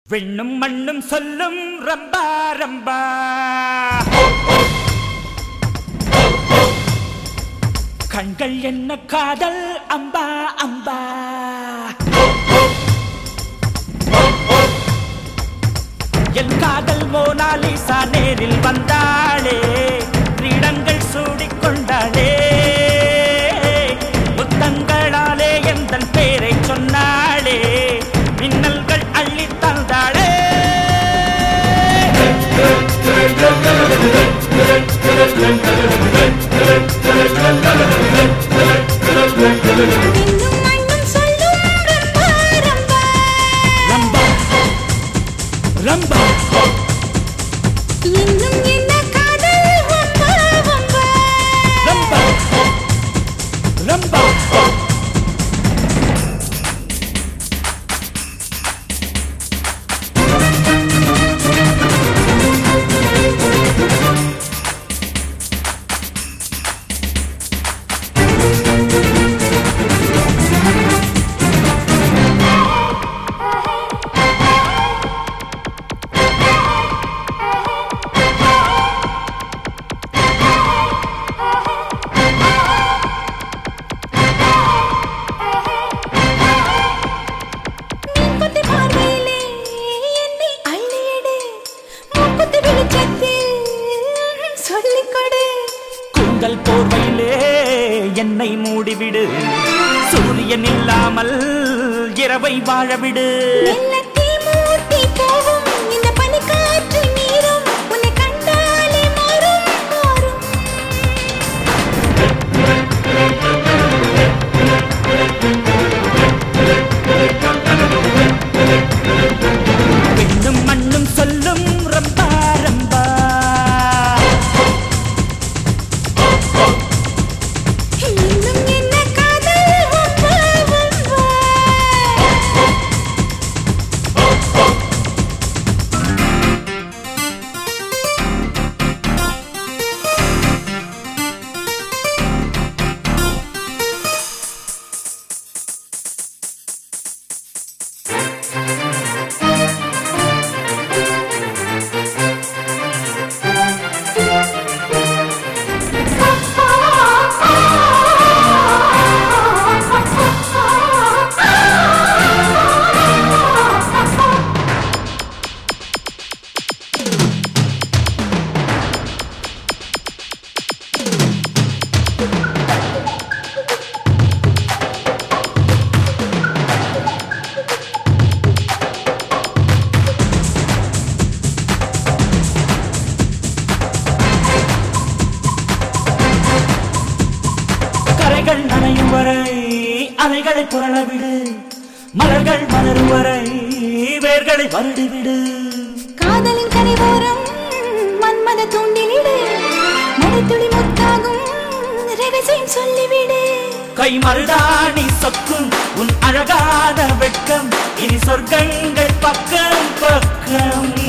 விண்ணும் மண்ணும் சொல்லும் ரம்பா ரம்பா கண்கள் என்ன காதல் அம்பா அம்பா என் காதல் மோனாலிசா நேரில் வந்தாளே கிரீடங்கள் சூடிக்கொண்டாளே முத்தங்களாலே எந்தன் பேரை சொன்னாளே மின்னல்கள் அள்ளித் தந்தாளே இன்னும் மண்ணும் சொல்லும் ரம்பா ரம்பா ரம்பா ரம்பா இன்னும் என்ன காதல் வம்பா வம்பா ரம்பா ரம்பா மீன்குத்தி பார்வையிலே என்னை அள்ளியடு மூக்குத்தி வெளிச்சத்தில் சொல்லிக் கொடு கூந்தல் போர்வையிலே என்னை மூடிவிடு சூரியன் இல்லாமல் இரவை வாழவிடு வெள்ளத்தீ மூட்டி போகும் இந்த பனிக்காற்று நீரும் உன்னை கண்டாலே மாறும் மாறும் பெண்ணும் மண்ணும் சொல்லும் ரம்பா ரம்பா இன்னும் என்ன காதல் வம்பா வம்பா கரைகள் நனையும் வரை அலைகளை புரள விடு மலர்கள் மலரும் வரை வேர்களை வருடிவிடு காதலின் கரைவோரம் மன்மத தூண்டிலிடு மழைத்துளி முத்தாகும் ரகசியம் சொல்லிவிடு கை மருதாணி சொக்கும் உன் அழகான வெட்கம் இனி சொர்க்கங்கள் பக்கம் பக்கம்